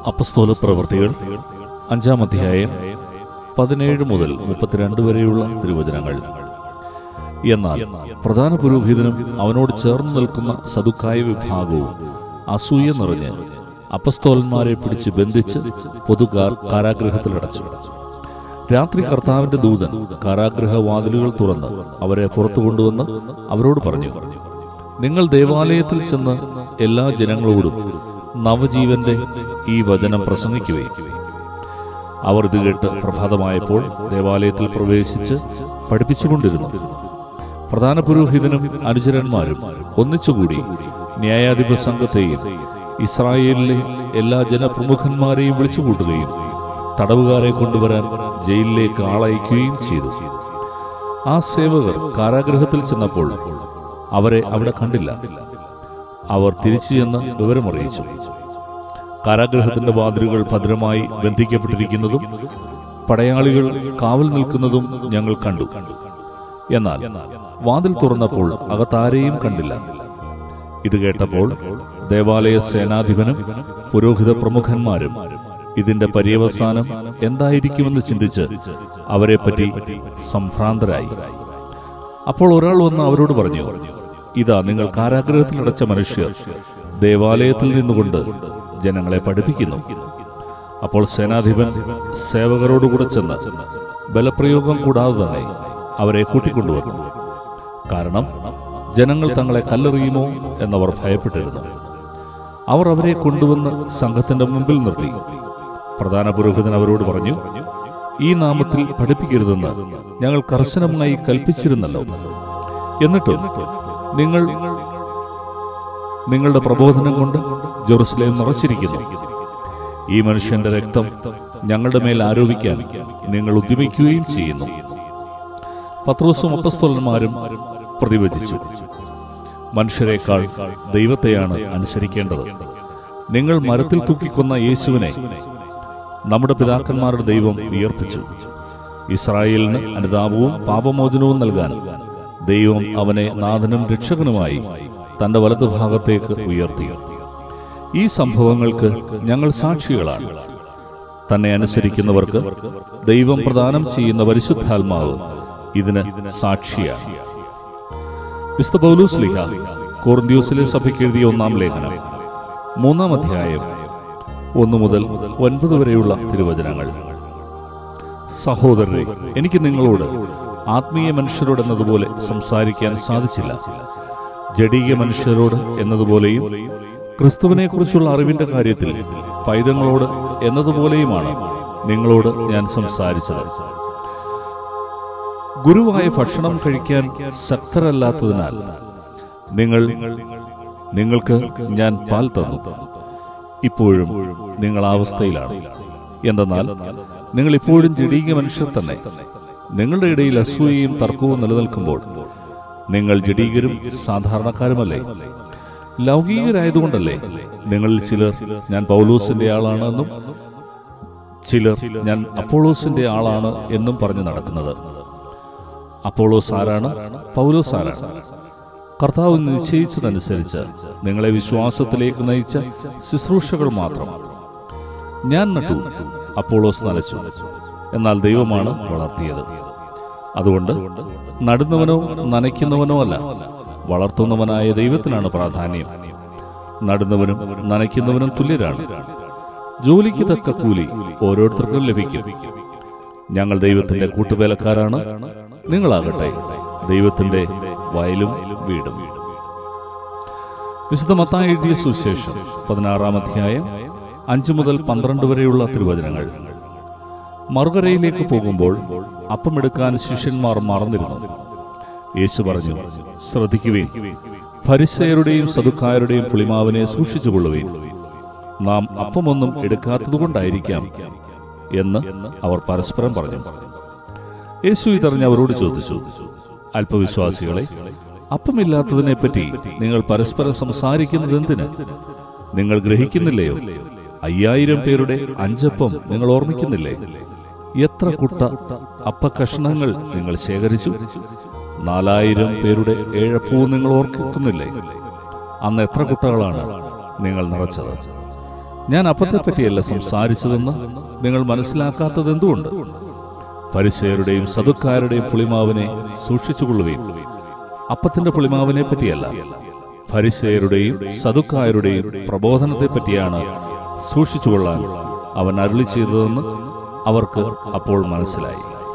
അപ്പസ്തോല പ്രവൃത്തികൾ അഞ്ചാം അധ്യായം പതിനേഴ് മുതൽ മുപ്പത്തിരണ്ട് വരെയുള്ള തിരുവചനങ്ങൾ എന്നാൽ പ്രധാന പുരോഹിതനും അവനോട് ചേർന്ന് നിൽക്കുന്ന സതുക്കായ വിഭാഗവും അസൂയ നിറഞ്ഞ് അപ്പസ്തോലന്മാരെ പിടിച്ച് ബന്ധിച്ച് പൊതുകാർ കാരാഗ്രഹത്തിലടച്ചു രാത്രി കർത്താവിന്റെ ദൂതൻ കാരാഗ്രഹ വാതിലുകൾ തുറന്ന് അവരെ പുറത്തു കൊണ്ടുവന്ന് അവരോട് പറഞ്ഞു നിങ്ങൾ ദേവാലയത്തിൽ ചെന്ന് എല്ലാ ജനങ്ങളോടും നവജീവന്റെ ഈ വചനം പ്രസംഗിക്കുകയും അവർ ഇത് കേട്ട് പ്രഭാതമായപ്പോൾ ദേവാലയത്തിൽ പ്രവേശിച്ച് പഠിപ്പിച്ചുകൊണ്ടിരുന്നു പ്രധാന പുരോഹിതനും അനുചരന്മാരും ഒന്നിച്ചുകൂടി ന്യായാധിപ സംഘത്തെയും ഇസ്രായേലിലെ എല്ലാ ജനപ്രമുഖന്മാരെയും വിളിച്ചുകൂട്ടുകയും തടവുകാരെ കൊണ്ടുവരാൻ ജയിലിലേക്ക് ആളയക്കുകയും ചെയ്തു ആ സേവകർ കാരാഗ്രഹത്തിൽ ചെന്നപ്പോൾ അവരെ അവിടെ കണ്ടില്ല അവർ തിരിച്ചു ചെന്ന് വിവരമറിയിച്ചു കാരാഗ്രഹത്തിന്റെ വാതിലുകൾ ഭദ്രമായി ബന്ധിക്കപ്പെട്ടിരിക്കുന്നതും പടയാളികൾ കാവൽ നിൽക്കുന്നതും ഞങ്ങൾ കണ്ടു എന്നാൽ വാതിൽ തുറന്നപ്പോൾ അകത്താരെയും കണ്ടില്ല ഇത് കേട്ടപ്പോൾ ദേവാലയ സേനാധിപനും പുരോഹിത പ്രമുഖന്മാരും ഇതിന്റെ പര്യവസാനം എന്തായിരിക്കുമെന്ന് ചിന്തിച്ച് അവരെപ്പറ്റി സംഭ്രാന്തരായി അപ്പോൾ ഒരാൾ വന്ന് അവരോട് പറഞ്ഞു ഇതാ നിങ്ങൾ കാരാഗ്രഹത്തിലടച്ച മനുഷ്യർ ദേവാലയത്തിൽ നിന്നുകൊണ്ട് ജനങ്ങളെ പഠിപ്പിക്കുന്നു അപ്പോൾ സേനാധിപൻ സേവകരോടുകൂടെ ചെന്ന് ബലപ്രയോഗം കൂടാതെ തന്നെ അവരെ കൂട്ടിക്കൊണ്ടുവന്നു കാരണം ജനങ്ങൾ തങ്ങളെ കല്ലെറിയുമോ എന്നവർ ഭയപ്പെട്ടിരുന്നു അവർ അവരെ കൊണ്ടുവന്ന് സംഘത്തിന്റെ മുമ്പിൽ നിർത്തി പ്രധാന പുരോഹിതൻ അവരോട് പറഞ്ഞു ഈ നാമത്തിൽ പഠിപ്പിക്കരുതെന്ന് ഞങ്ങൾ കർശനമായി കൽപ്പിച്ചിരുന്നല്ലോ എന്നിട്ടും നിങ്ങൾ നിങ്ങളുടെ പ്രബോധനം കൊണ്ട് ജെറുസലേം നിറച്ചിരിക്കുന്നു ഈ മനുഷ്യന്റെ രക്തം ഞങ്ങളുടെ മേൽ ആരോപിക്കാൻ നിങ്ങൾ ഉദ്യമിക്കുകയും ചെയ്യുന്നു പത്രോസും അപ്പസ്തോലന്മാരും പ്രതിവചിച്ചു മനുഷ്യരെക്കാൾ ദൈവത്തെയാണ് അനുസരിക്കേണ്ടത് നിങ്ങൾ മരത്തിൽ തൂക്കിക്കൊന്ന യേശുവിനെ നമ്മുടെ പിതാക്കന്മാരുടെ ദൈവം ഉയർപ്പിച്ചു ഇസ്രായേലിന് അനുതാപവും പാപമോചനവും നൽകാൻ ദൈവം അവനെ നാഥനും രക്ഷകനുമായി തന്റെ വലതുഭാഗത്തേക്ക് ഉയർത്തി ഈ സംഭവങ്ങൾക്ക് ഞങ്ങൾ സാക്ഷികളാണ് തന്നെ അനുസരിക്കുന്നവർക്ക് ദൈവം പ്രദാനം ചെയ്യുന്ന പരിശുദ്ധാത്മാവ് ഇതിന് സാക്ഷിയാണ് വിശുദ്ധ പൗലൂസ് ലിഹ കോർന്ത്യൂസിലെ സഭയ്ക്ക് എഴുതിയ ഒന്നാം ലേഖനം മൂന്നാം അധ്യായം ഒന്നു മുതൽ ഒൻപത് വരെയുള്ള തിരുവചനങ്ങൾ സഹോദരരെ എനിക്ക് നിങ്ങളോട് ആത്മീയ മനുഷ്യരോട് എന്നതുപോലെ സംസാരിക്കാൻ സാധിച്ചില്ല ജഡീയ മനുഷ്യരോട് എന്നതുപോലെയും ക്രിസ്തുവിനെ കുറിച്ചുള്ള അറിവിന്റെ കാര്യത്തിൽ പൈതങ്ങളോട് എന്നതുപോലെയുമാണ് നിങ്ങളോട് ഞാൻ സംസാരിച്ചത് ഗുരുവായ ഭക്ഷണം കഴിക്കാൻ ശക്തരല്ലാത്തതിനാൽ നിങ്ങൾ നിങ്ങൾക്ക് ഞാൻ പാൽ തന്നു ഇപ്പോഴും നിങ്ങൾ ആ അവസ്ഥയിലാണ് എന്തെന്നാൽ നിങ്ങൾ ഇപ്പോഴും ജഡീക മനുഷ്യർ തന്നെ നിങ്ങളുടെ ഇടയിൽ അസൂയയും തർക്കവും നിലനിൽക്കുമ്പോൾ നിങ്ങൾ ജഡീകരും സാധാരണക്കാരുമല്ലേ ലൗകികരായതുകൊണ്ടല്ലേ നിങ്ങളിൽ ചിലർ ഞാൻ പൗലോസിന്റെ ആളാണെന്നും ചിലർ ഞാൻ അപ്പോളോസിന്റെ ആളാണ് എന്നും പറഞ്ഞു നടക്കുന്നത് അപ്പോളോസ് ആരാണ് പൗലോസ് ആരാണ് കർത്താവ് നിശ്ചയിച്ചതനുസരിച്ച് നിങ്ങളെ വിശ്വാസത്തിലേക്ക് നയിച്ച ശുശ്രൂഷകൾ മാത്രം ഞാൻ നട്ടു അപ്പോളോസ് നനച്ചു എന്നാൽ ദൈവമാണ് വളർത്തിയത് അതുകൊണ്ട് നടുന്നവനോ നനയ്ക്കുന്നവനോ അല്ല വളർത്തുന്നവനായ ദൈവത്തിനാണ് പ്രാധാന്യം നടുന്നവനും നനയ്ക്കുന്നവനും തുല്യരാണ് ജോലിക്ക് തക്ക കൂലി ഓരോരുത്തർക്കും ലഭിക്കും ഞങ്ങൾ ദൈവത്തിന്റെ കൂട്ടുവേലക്കാരാണ് നിങ്ങളാകട്ടെ ദൈവത്തിന്റെ വയലും വീടും വിശുദ്ധ മത്തായി എഴുതിയ സുവിശേഷം പതിനാറാം അധ്യായം അഞ്ചു മുതൽ പന്ത്രണ്ട് വരെയുള്ള തിരുവചനങ്ങൾ മറുകരയിലേക്ക് പോകുമ്പോൾ അപ്പമെടുക്കാൻ ശിഷ്യന്മാർ മറന്നിരുന്നു യേശു പറഞ്ഞു ശ്രദ്ധിക്കുവേൻ ഫരിസയരുടെയും സതുക്കാരുടെയും പുളിമാവിനെ സൂക്ഷിച്ചുകൊള്ളുവേൻ നാം അപ്പമൊന്നും എടുക്കാത്തതുകൊണ്ടായിരിക്കാം എന്ന് അവർ പരസ്പരം പറഞ്ഞു യേശു ഇതറിഞ്ഞ് അവരോട് ചോദിച്ചു അല്പവിശ്വാസികളെ അപ്പമില്ലാത്തതിനെപ്പറ്റി നിങ്ങൾ പരസ്പരം സംസാരിക്കുന്നത് എന്തിന് നിങ്ങൾ ഗ്രഹിക്കുന്നില്ലയോ അയ്യായിരം പേരുടെ അഞ്ചപ്പം നിങ്ങൾ ഓർമ്മിക്കുന്നില്ലേ എത്ര കുട്ട അപ്പകഷ്ണങ്ങൾ നിങ്ങൾ ശേഖരിച്ചു നാലായിരം പേരുടെ ഏഴപ്പൂ നിങ്ങൾ ഓർക്കുന്നില്ലേ അന്ന് എത്ര കുട്ടകളാണ് നിങ്ങൾ നിറച്ചത് ഞാൻ അപ്പത്തെപ്പറ്റിയല്ല സംസാരിച്ചതെന്ന് നിങ്ങൾ മനസ്സിലാക്കാത്തത് എന്തുകൊണ്ട് പരിസയരുടെയും സതുക്കാരുടെയും പുളിമാവിനെ സൂക്ഷിച്ചുകൊള്ളുകയും അപ്പത്തിന്റെ പുളിമാവിനെ പറ്റിയല്ല ഫരിസയരുടെയും സതുക്കായരുടെയും പ്രബോധനത്തെ പറ്റിയാണ് സൂക്ഷിച്ചുകൊള്ളാൻ അവൻ അരുളി ചെയ്തതെന്ന് അവർക്ക് അപ്പോൾ മനസ്സിലായി